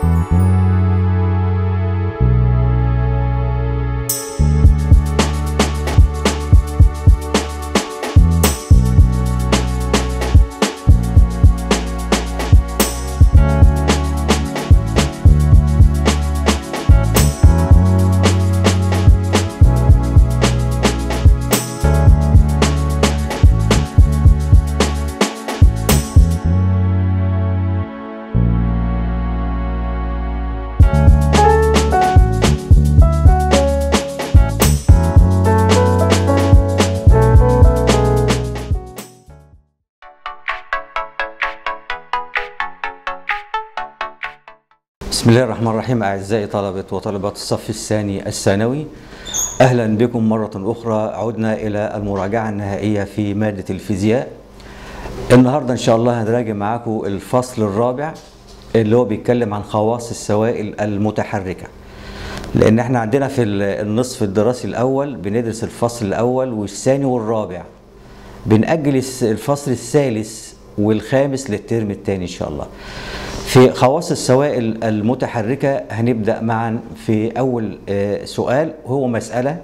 بسم الله الرحمن الرحيم أعزائي طلبة وطالبات الصف الثاني الثانوي أهلا بكم مرة أخرى عدنا إلى المراجعة النهائية في مادة الفيزياء النهاردة إن شاء الله هنراجع معاكم الفصل الرابع اللي هو بيتكلم عن خواص السوائل المتحركة لأن احنا عندنا في النصف الدراسي الأول بندرس الفصل الأول والثاني والرابع بنأجل الفصل الثالث والخامس للترم الثاني إن شاء الله في خواص السوائل المتحركة هنبدأ معا في أول سؤال وهو مسألة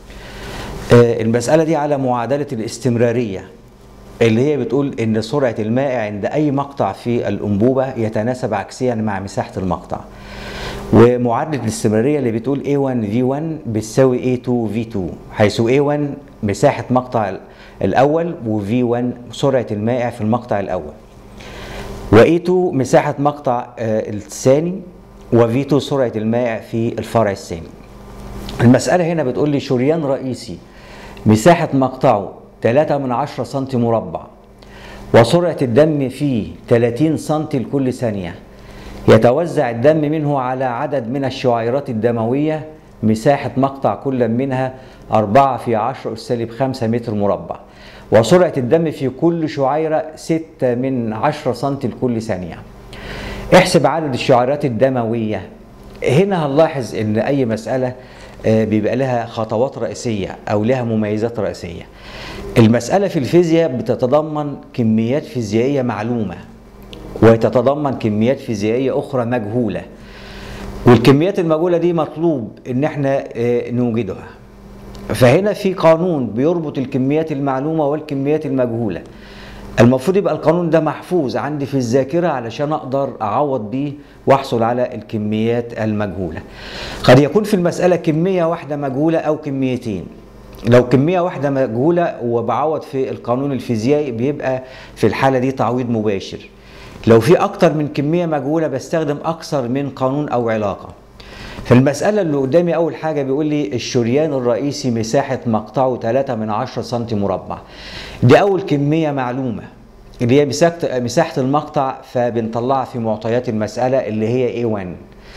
المسألة دي على معادلة الاستمرارية اللي هي بتقول إن سرعة الماء عند أي مقطع في الأنبوبة يتناسب عكسيا مع مساحة المقطع ومعادلة الاستمرارية اللي بتقول A1 V1 بتساوي A2 V2 حيث A1 مساحة مقطع الأول و V1 سرعة المائع في المقطع الأول و E2 مساحة مقطع الثاني و V2 سرعة المائع في الفرع الثاني المسألة هنا بتقول لي شريان رئيسي مساحة مقطعه 3 من 10 سم مربع وسرعة الدم فيه 30 سم لكل ثانية يتوزع الدم منه على عدد من الشعيرات الدموية مساحة مقطع كل منها 4 في 10 أس سالب 5 متر مربع وسرعة الدم في كل شعيرة 6 من 10 سم لكل ثانية احسب عدد الشعيرات الدموية هنا هنلاحظ ان اي مسألة بيبقى لها خطوات رئيسية او لها مميزات رئيسية المسألة في الفيزياء بتتضمن كميات فيزيائية معلومة وتتضمن كميات فيزيائية اخرى مجهولة والكميات المجهولة دي مطلوب ان احنا نوجدها فهنا في قانون بيربط الكميات المعلومة والكميات المجهولة المفروض يبقى القانون ده محفوظ عندي في الذاكرة علشان أقدر أعوض بيه وأحصل على الكميات المجهولة قد يكون في المسألة كمية واحدة مجهولة أو كميتين لو كمية واحدة مجهولة وبعوض في القانون الفيزيائي بيبقى في الحالة دي تعويض مباشر لو في أكتر من كمية مجهولة بستخدم أكثر من قانون أو علاقة في المسألة اللي قدامي أول حاجة بيقول لي الشريان الرئيسي مساحة مقطعه 3 من 10 سم مربع دي أول كمية معلومة اللي هي مساحة المقطع فبنطلعها في معطيات المسألة اللي هي A1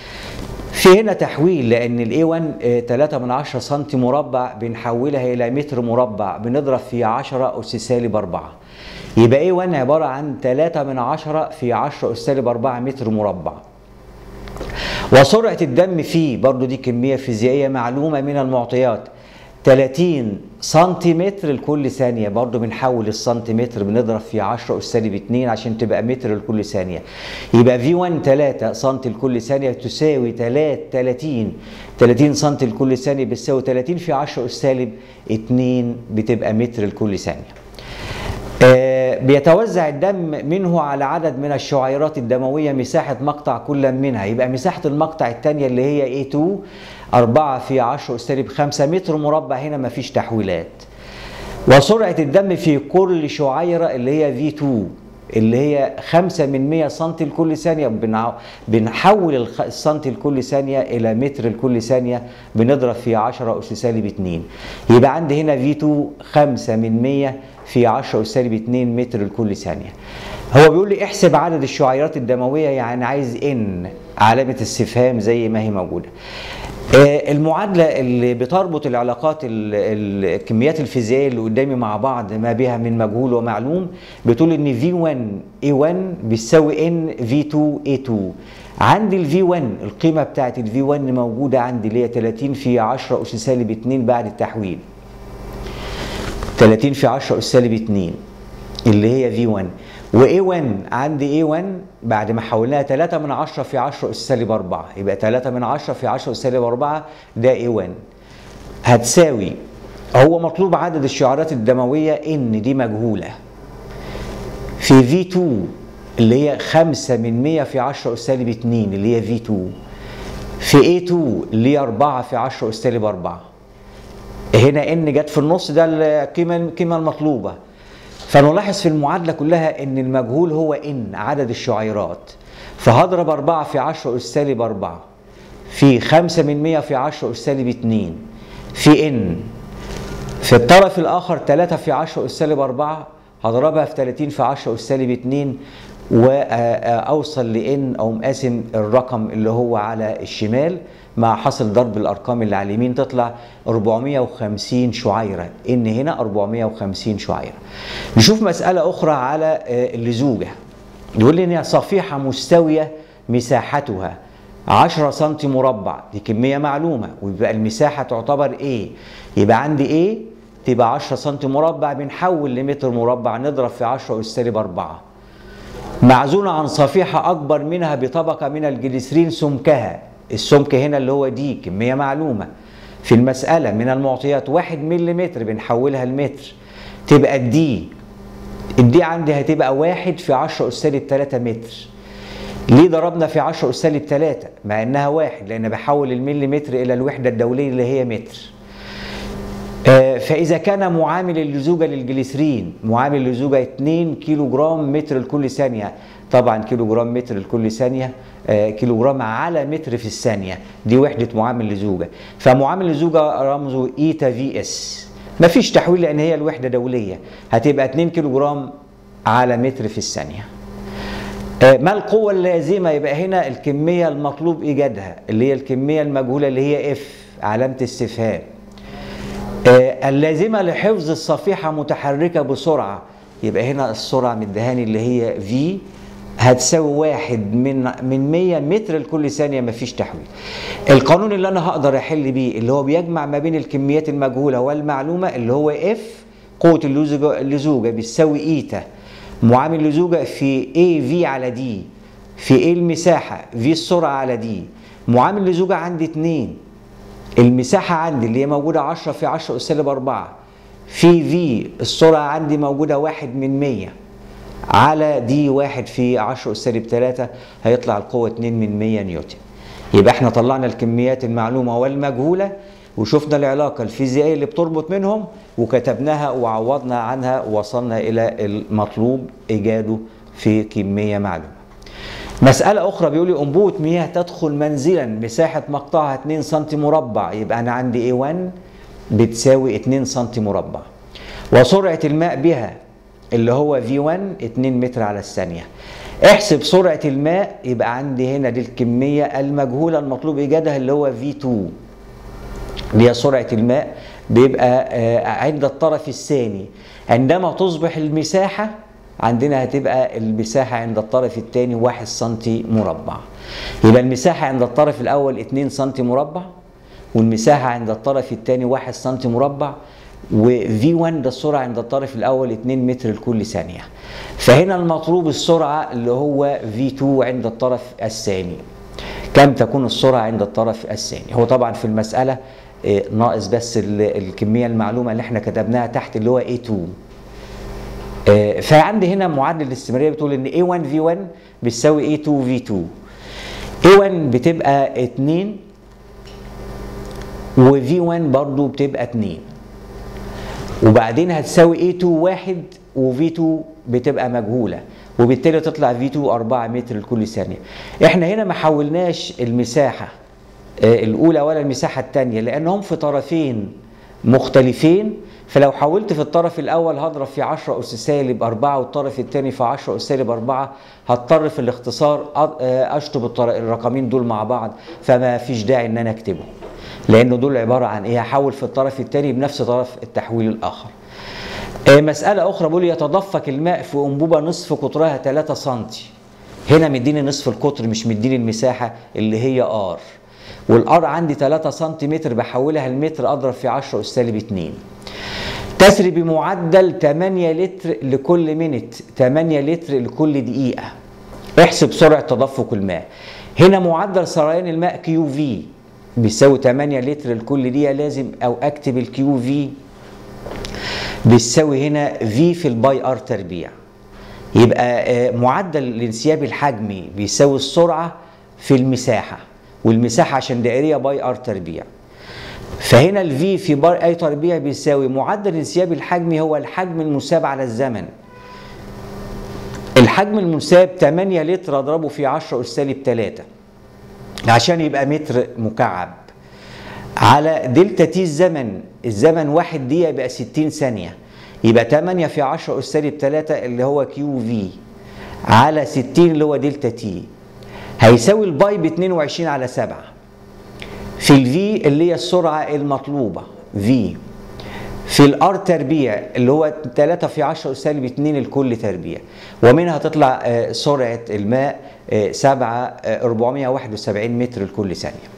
في هنا تحويل لأن ال A1 3 من 10 سم مربع بنحولها إلى متر مربع بنضرب في 10 أس سالب 4 يبقى A1 عبارة عن 3 من 10 في 10 أس سالب 4 متر مربع وسرعة الدم فيه برضو دي كمية فيزيائية معلومة من المعطيات 30 سنتيمتر لكل ثانية برضو بنحول السنتيمتر بنضرب في 10 أس سالب 2 عشان تبقى متر لكل ثانية يبقى V1 3 سم لكل ثانية تساوي 3 30 30 سم لكل ثانية بتساوي 30 في 10 أس سالب 2 بتبقى متر لكل ثانية آه بيتوزع الدم منه على عدد من الشعيرات الدموية مساحة مقطع كل منها يبقى مساحة المقطع الثانية اللي هي A2 4 في 10 أس سالب 5 متر مربع هنا مفيش تحويلات وسرعة الدم في كل شعيرة اللي هي V2 اللي هي 5 من 100 سم لكل ثانية بنحول السم لكل ثانية إلى متر لكل ثانية بنضرب في 10 أس سالب 2 يبقى عندي هنا V2 5 من 100 في 10 أس سالب 2 متر لكل ثانية هو بيقول لي احسب عدد الشعيرات الدموية يعني عايز ان علامة استفهام زي ما هي موجودة المعادلة اللي بتربط العلاقات الكميات الفيزيائية اللي قدامي مع بعض ما بها من مجهول ومعلوم بتقول ان V1 A1 بيساوي N V2 A2 عندي ال V1 القيمة بتاعت ال V1 موجودة عندي اللي هي 30 في 10 أس سالب 2 بعد التحويل 30 في 10 أس سالب 2 اللي هي V1 و A1 عندي A1 بعد ما حولناها 3 من 10 في 10 أس سالب 4 يبقى 3 من 10 في 10 أس سالب 4 ده A1 هتساوي هو مطلوب عدد الشعارات الدموية إن دي مجهولة في V2 اللي هي 5 من 100 في 10 أس سالب 2 اللي هي V2 في A2 اللي هي 4 في 10 أس سالب 4 هنا ان جت في النص ده القيمه القيمه المطلوبه فنلاحظ في المعادله كلها ان المجهول هو ان عدد الشعيرات فهضرب 4 في 10 اس سالب 4 في 5 من 100 في 10 اس سالب 2 في ان في الطرف الاخر 3 في 10 اس سالب 4 هضربها في 30 في 10 اس سالب 2 واوصل لان او مقاسم الرقم اللي هو على الشمال مع حاصل ضرب الارقام اللي على اليمين تطلع 450 شعيره ان هنا 450 شعيره نشوف مساله اخرى على اللزوجه يقول لي ان صفيحه مستويه مساحتها 10 سم مربع دي كميه معلومه ويبقى المساحه تعتبر ايه يبقى عندي ايه تبقى 10 سم مربع بنحول لمتر مربع نضرب في 10 اس سالب 4 معزولة عن صفيحة أكبر منها بطبقة من الجليسرين سمكها السمك هنا اللي هو دي كمية معلومة في المسألة من المعطيات واحد مليمتر بنحولها لمتر تبقى الدي الدي عندي هتبقى واحد في عشرة أس سالب تلاتة متر ليه ضربنا في عشرة أس سالب تلاتة مع إنها واحد لأن بحول المليمتر إلى الوحدة الدولية اللي هي متر فإذا كان معامل اللزوجة للجليسرين معامل اللزوجة 2 كيلو جرام متر لكل ثانية طبعا كيلو جرام متر لكل ثانية كيلو جرام على متر في الثانية دي وحدة معامل اللزوجة فمعامل اللزوجة رمزه إيتا في اس مفيش تحويل لأن هي الوحدة دولية هتبقى 2 كيلو جرام على متر في الثانية ما القوة اللازمة يبقى هنا الكمية المطلوب إيجادها اللي هي الكمية المجهولة اللي هي اف علامة استفهام اللازمة لحفظ الصفيحة متحركة بسرعة يبقى هنا السرعة مدهاني اللي هي في هتساوي واحد من من 100 متر لكل ثانية مفيش تحويل. القانون اللي أنا هقدر أحل بيه اللي هو بيجمع ما بين الكميات المجهولة والمعلومة اللي هو اف قوة اللزوجة اللزوجة بتساوي ايتا معامل اللزوجة في اي في على دي في ايه المساحة في السرعة على دي معامل اللزوجة عندي اتنين المساحة عندي اللي هي موجودة 10 في 10 أس سالب 4 في في السرعة عندي موجودة واحد من 100 على دي واحد في 10 أس سالب 3 هيطلع القوة 2 من 100 نيوتن يبقى احنا طلعنا الكميات المعلومة والمجهولة وشفنا العلاقة الفيزيائية اللي بتربط منهم وكتبناها وعوضنا عنها ووصلنا إلى المطلوب إيجاده في كمية معلومة مسألة أخرى بيقول لي أنبوبة مياه تدخل منزلا مساحة مقطعها 2 سم مربع يبقى أنا عندي A1 بتساوي 2 سم مربع وسرعة الماء بها اللي هو V1 2 متر على الثانية احسب سرعة الماء يبقى عندي هنا دي الكمية المجهولة المطلوب إيجادها اللي هو V2 اللي هي سرعة الماء بيبقى عند الطرف الثاني عندما تصبح المساحة عندنا هتبقى المساحة عند الطرف الثاني 1 سم مربع يبقى المساحة عند الطرف الأول 2 سم مربع والمساحة عند الطرف الثاني 1 سم مربع وV1 ده السرعة عند الطرف الأول 2 متر لكل ثانية فهنا المطلوب السرعة اللي هو V2 عند الطرف الثاني كم تكون السرعة عند الطرف الثاني هو طبعا في المسألة ناقص بس الكمية المعلومة اللي احنا كتبناها تحت اللي هو A2 فعندي هنا معادله الاستمراريه بتقول ان A1 V1 بتساوي A2 V2 A1 بتبقى 2 و V1 برضو بتبقى 2 وبعدين هتساوي A2 1 و V2 بتبقى مجهوله وبالتالي تطلع V2 4 متر لكل ثانيه احنا هنا ما حولناش المساحه الاولى ولا المساحه الثانيه لانهم في طرفين مختلفين فلو حولت في الطرف الاول هضرب في 10 اس سالب 4 والطرف الثاني في 10 اس سالب 4 هضطر في الاختصار اشطب الرقمين دول مع بعض فما فيش داعي ان انا اكتبهم لانه دول عباره عن ايه هحول في الطرف الثاني بنفس طرف التحويل الاخر مساله اخرى بيقول يتدفق الماء في انبوبه نصف قطرها 3 سم هنا مديني نصف القطر مش مديني المساحه اللي هي ار والار عندي 3 سم بحولها لمتر اضرب في 10 اس سالب 2 تسري بمعدل 8 لتر لكل منت 8 لتر لكل دقيقة احسب سرعة تدفق الماء هنا معدل سريان الماء كيو في بيساوي 8 لتر لكل دقيقة لازم او اكتب الكيو في بيساوي هنا في في الباي ار تربيع يبقى معدل الانسياب الحجمي بيساوي السرعة في المساحة والمساحة عشان دائرية باي ار تربيع فهنا الفي في بار اي تربيع بيساوي معدل الانسياب الحجمي هو الحجم المساب على الزمن الحجم المساب 8 لتر اضربه في 10 اس سالب 3 عشان يبقى متر مكعب على دلتا تي الزمن الزمن واحد دقيقة يبقى 60 ثانية يبقى 8 في 10 اس سالب 3 اللي هو كيو في على 60 اللي هو دلتا تي هيساوي الباي ب 22 على 7 في الفي اللي هي السرعة المطلوبة في في الار تربيع اللي هو 3 في 10 سالب 2 الكل تربيع ومنها تطلع سرعة الماء 7 471 متر لكل ثانية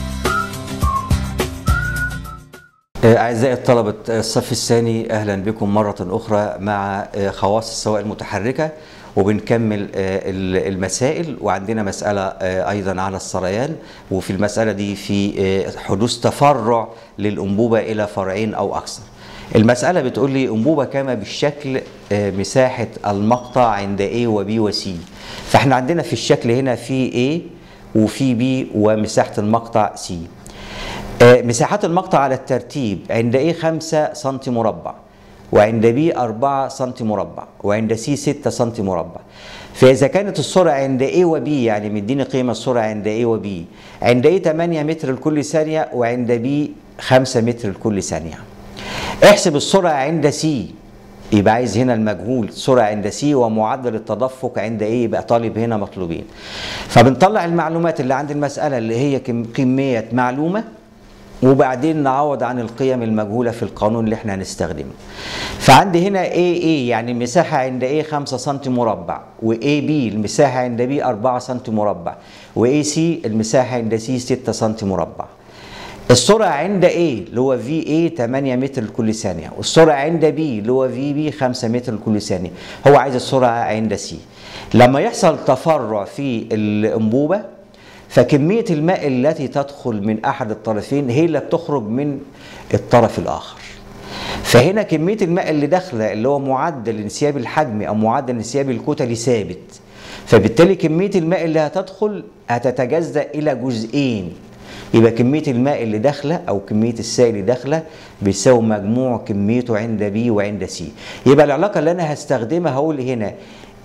أعزائي الطلبة الصف الثاني أهلا بكم مرة أخرى مع خواص السوائل المتحركة وبنكمل المسائل وعندنا مسألة أيضا على السريان وفي المسألة دي في حدوث تفرع للأنبوبة إلى فرعين أو أكثر المسألة بتقول لي أنبوبة كما بالشكل مساحة المقطع عند A و B و C فاحنا عندنا في الشكل هنا في A وفي B ومساحة المقطع C مساحات المقطع على الترتيب عند A 5 سم مربع وعند B 4 سم مربع وعند C 6 سم مربع فإذا كانت السرعة عند A و B يعني مديني قيمة السرعة عند A و B عند A 8 متر لكل ثانية وعند B 5 متر لكل ثانية احسب السرعة عند C يبقى عايز هنا المجهول السرعة عند C ومعدل التدفق عند A يبقى طالب هنا مطلوبين فبنطلع المعلومات اللي عند المسألة اللي هي كمية معلومة وبعدين نعوض عن القيم المجهولة في القانون اللي احنا هنستخدمه فعندي هنا AA يعني المساحة عند A 5 سم مربع و AB المساحة عند B 4 سم مربع و AC المساحة عند C 6 سم مربع السرعة عند A اللي هو VA 8 متر لكل ثانية والسرعة عند B اللي هو VB 5 متر لكل ثانية هو عايز السرعة عند C لما يحصل تفرع في الأنبوبة فكمية الماء التي تدخل من أحد الطرفين هي اللي بتخرج من الطرف الآخر فهنا كمية الماء اللي داخلة اللي هو معدل الانسياب الحجمي أو معدل الانسياب الكتلي ثابت فبالتالي كمية الماء اللي هتدخل هتتجزأ إلى جزئين يبقى كمية الماء اللي داخلة أو كمية السائل اللي داخلة بيساوي مجموع كميته عند B وعند C يبقى العلاقة اللي أنا هستخدمها هقول هنا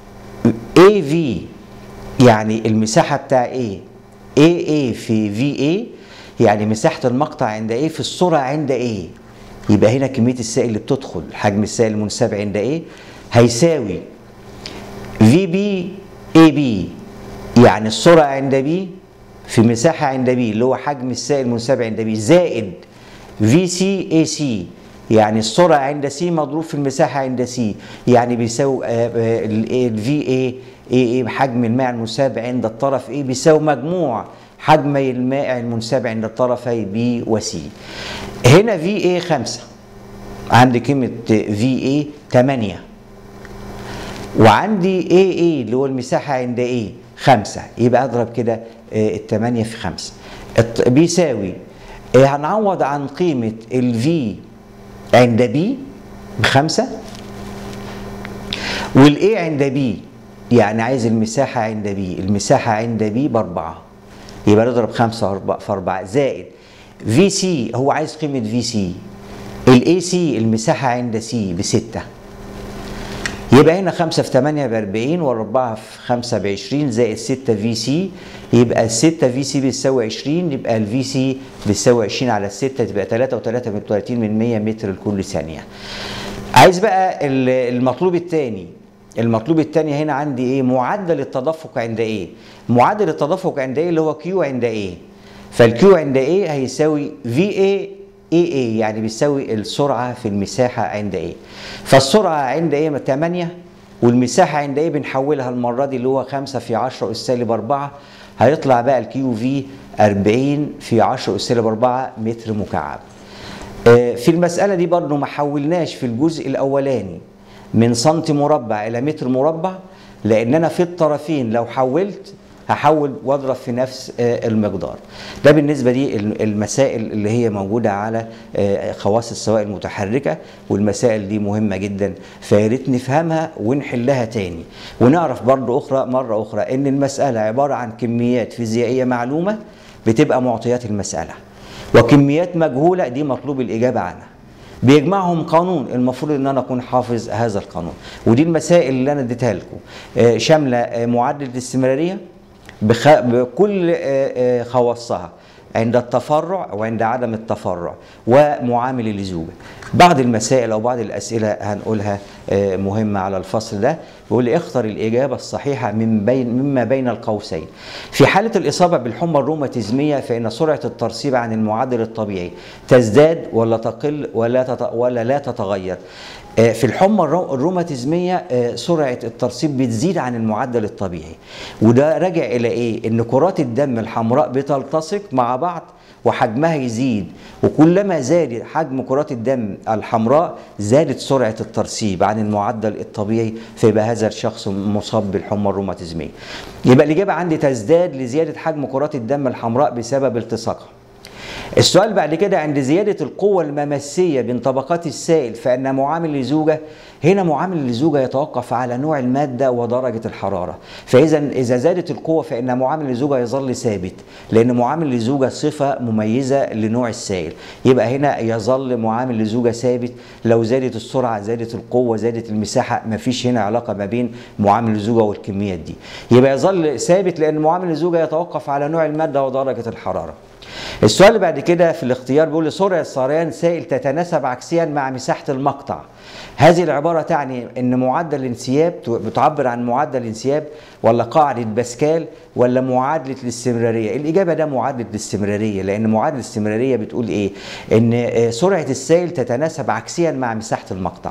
AV يعني المساحة بتاع A AA في VA يعني مساحة المقطع عند A في السرعة عند A يبقى هنا كمية السائل اللي بتدخل حجم السائل المنساب عند A هيساوي VB AB يعني السرعة عند B في مساحة عند B اللي هو حجم السائل المنساب عند B زائد VC AC يعني السرعة عند C مضروب في المساحة عند C يعني بيساوي ال VA ايه حجم الماء المنساب عند الطرف A بيساوي مجموع حجمي الماء المنساب عند الطرفي B و C هنا VA 5 عندي قيمة VA 8 وعندي AA اللي هو المساحة عند A 5 يبقى اضرب كده ال 8 في 5 بيساوي هنعوض عن قيمة ال V عند B بخمسة وال A عند B يعني عايز المساحة عند بي المساحة عند بي بأربعة يبقى نضرب خمسة في أربعة زائد في سي هو عايز قيمة في سي الاي سي المساحة عند سي بستة يبقى هنا خمسة في تمانية بأربعين وأربعة في خمسة بعشرين زائد ستة في سي يبقى الستة في سي بتساوي عشرين يبقى الفي سي بتساوي عشرين على الستة تبقى تلاتة وتلاتة من تلاتين من مية متر لكل ثانية عايز بقى المطلوب الثاني المطلوب الثاني هنا عندي ايه معدل التدفق عند ايه معدل التدفق عند ايه اللي هو كيو عند ايه فالكيو عند ايه هيساوي في اي اي اي يعني بيساوي السرعه في المساحه عند ايه فالسرعه عند ايه 8 والمساحه عند ايه بنحولها المره دي اللي هو 5 في 10 اس سالب 4 هيطلع بقى الكيو في 40 في 10 اس سالب 4 متر مكعب آه، في المسألة دي برضو ما حولناش في الجزء الأولاني من سنتي مربع إلى متر مربع لأن أنا في الطرفين لو حولت هحول واضرب في نفس آه، المقدار ده بالنسبه دي الم- المسائل اللي هي موجوده على آه، خواص السوائل المتحركه والمسائل دي مهمه جدا فيا ريت نفهمها ونحلها تاني ونعرف برضو اخرى مره اخرى ان المساله عباره عن كميات فيزيائيه معلومه بتبقى معطيات المساله وكميات مجهوله دي مطلوب الاجابه عنها بيجمعهم قانون المفروض ان انا اكون حافظ هذا القانون ودي المسائل اللي انا اديتها لكم آه، شامله آه، معادله الاستمراريه بخ... بكل آه، آه، خواصها عند التفرع وعند عدم التفرع ومعامل اللزوجه بعض المسائل او بعض الاسئله هنقولها آه، مهمه على الفصل ده بيقول لي اختر الاجابه الصحيحه من بين مما بين القوسين في حاله الاصابه بالحمى الروماتيزميه فان سرعه الترسيب عن المعدل الطبيعي تزداد ولا تقل ولا تت... ولا لا تتغير آه، في الحمى الرو- الروماتيزميه آه، سرعه الترسيب بتزيد عن المعدل الطبيعي وده راجع الى ايه ان كرات الدم الحمراء بتلتصق مع بعض وحجمها يزيد وكلما زاد حجم كرات الدم الحمراء زادت سرعه الترسيب عن المعدل الطبيعي فيبقى هذا الشخص مصاب بالحمى الروماتيزميه يبقى الاجابه عندي تزداد لزياده حجم كرات الدم الحمراء بسبب التصاقها السؤال بعد كده عند زيادة القوة الممسية بين طبقات السائل فإن معامل اللزوجة هنا معامل اللزوجة يتوقف على نوع المادة ودرجة الحرارة فإذا إذا زادت القوة فإن معامل اللزوجة يظل ثابت لأن معامل اللزوجة صفة مميزة لنوع السائل يبقى هنا يظل معامل اللزوجة ثابت لو زادت السرعة زادت القوة زادت المساحة مفيش هنا علاقة ما بين معامل اللزوجة والكميات دي يبقى يظل ثابت لأن معامل اللزوجة يتوقف على نوع المادة ودرجة الحرارة السؤال اللي بعد كده في الاختيار بيقول لي سرعة سريان سائل تتناسب عكسيا مع مساحة المقطع هذه العبارة تعني ان معدل الانسياب بتعبر عن معدل الانسياب ولا قاعدة باسكال ولا معادلة الاستمرارية الإجابة ده معادلة الاستمرارية لأن معادلة الاستمرارية بتقول إيه ان آه، سرعة السائل تتناسب عكسيا مع مساحة المقطع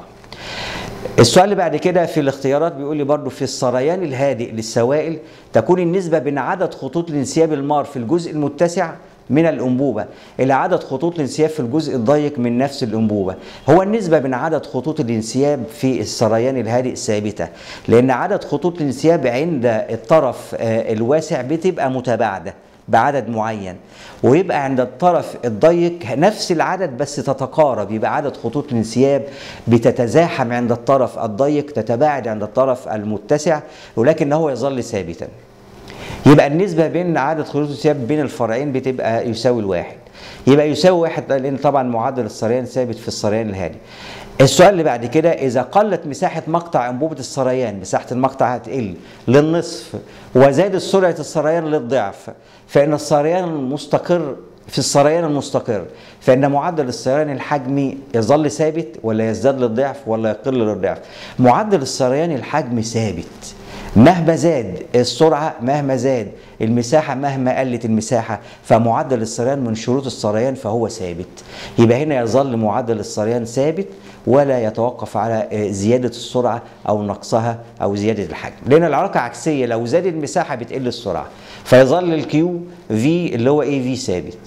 السؤال اللي بعد كده في الاختيارات بيقول لي برضو في السريان الهادئ للسوائل تكون النسبة بين عدد خطوط الانسياب المار في الجزء المتسع من الأنبوبة إلى عدد خطوط الانسياب في الجزء الضيق من نفس الأنبوبة هو النسبة بين عدد خطوط الانسياب في السريان الهادئ ثابتة لأن عدد خطوط الانسياب عند الطرف آه، الواسع بتبقى متباعدة بعدد معين ويبقى عند الطرف الضيق نفس العدد بس تتقارب يبقى عدد خطوط الانسياب بتتزاحم عند الطرف الضيق تتباعد عند الطرف المتسع ولكن هو يظل ثابتا يبقى النسبة بين عدد خطوط الانسياب بين الفرعين بتبقى يساوي الواحد يبقى يساوي واحد لأن طبعا معدل السريان ثابت في السريان الهادي السؤال اللي بعد كده إذا قلت مساحة مقطع أنبوبة السريان مساحة المقطع هتقل للنصف وزادت سرعة السريان للضعف فإن السريان المستقر في السريان المستقر فإن معدل السريان الحجمي يظل ثابت ولا يزداد للضعف ولا يقل للضعف معدل السريان الحجمي ثابت مهما زاد السرعة مهما زاد المساحة مهما قلت المساحة فمعدل السريان من شروط السريان فهو ثابت يبقى هنا يظل معدل السريان ثابت ولا يتوقف على آه، زيادة السرعة أو نقصها أو زيادة الحجم لأن العلاقة عكسية لو زاد المساحة بتقل السرعة فيظل الكيو في اللي هو اي في ثابت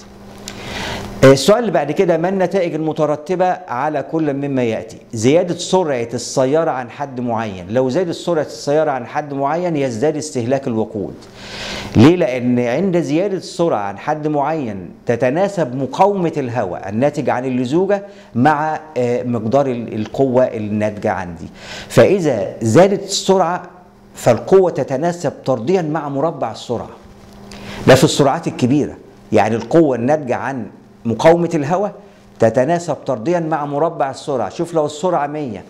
السؤال اللي بعد كده ما النتائج المترتبة على كل مما يأتي زيادة سرعة السيارة عن حد معين لو زادت سرعة السيارة عن حد معين يزداد استهلاك الوقود ليه لأن عند زيادة السرعة عن حد معين تتناسب مقاومة الهواء الناتج عن اللزوجة مع آه، مقدار ال- القوة الناتجة عندي فإذا زادت السرعة فالقوة تتناسب طرديا مع مربع السرعة ده في السرعات الكبيرة يعني القوة الناتجة عن مقاومة الهواء تتناسب طرديا مع مربع السرعة شوف لو السرعة 100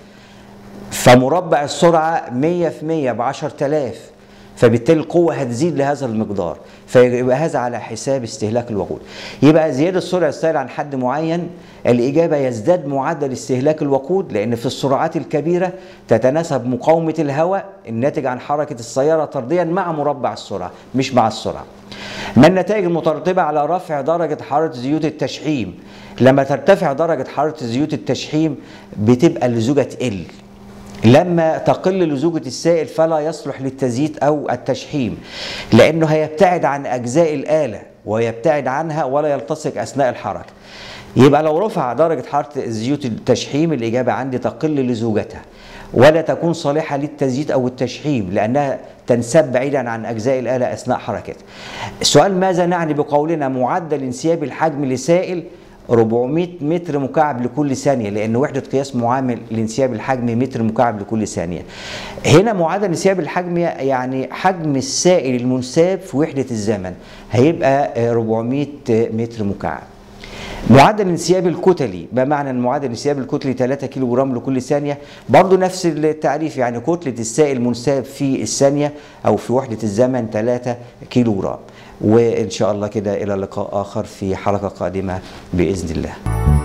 فمربع السرعة 100 في 100 ب 10000 فبالتالي القوة هتزيد لهذا المقدار فيبقى هذا على حساب استهلاك الوقود يبقى زيادة سرعة السائل عن حد معين الإجابة يزداد معدل استهلاك الوقود لأن في السرعات الكبيرة تتناسب مقاومة الهواء الناتج عن حركة السيارة طرديا مع مربع السرعة مش مع السرعة ما النتائج المترتبة على رفع درجة حرارة زيوت التشحيم لما ترتفع درجة حرارة زيوت التشحيم بتبقى اللزوجة تقل لما تقل لزوجة السائل فلا يصلح للتزييت أو التشحيم لأنه هيبتعد عن أجزاء الآلة ويبتعد عنها ولا يلتصق أثناء الحركة يبقى لو رفع درجة حرارة زيوت التشحيم الإجابة عندي تقل لزوجتها ولا تكون صالحة للتزييت أو التشحيم لأنها تنسب بعيدا عن أجزاء الآلة أثناء حركتها السؤال ماذا نعني بقولنا معدل انسياب الحجم لسائل 400 متر مكعب لكل ثانية لأن وحدة قياس معامل لانسياب الحجم متر مكعب لكل ثانية هنا معدل انسياب الحجم يعني حجم السائل المنساب في وحدة الزمن هيبقى 400 متر مكعب معدل الانسياب الكتلي ما معنى ان معدل الانسياب الكتلي 3 كيلو جرام لكل ثانيه برضه نفس التعريف يعني كتله السائل المنساب في الثانيه او في وحده الزمن 3 كيلو جرام وان شاء الله كده الى لقاء اخر في حلقه قادمه باذن الله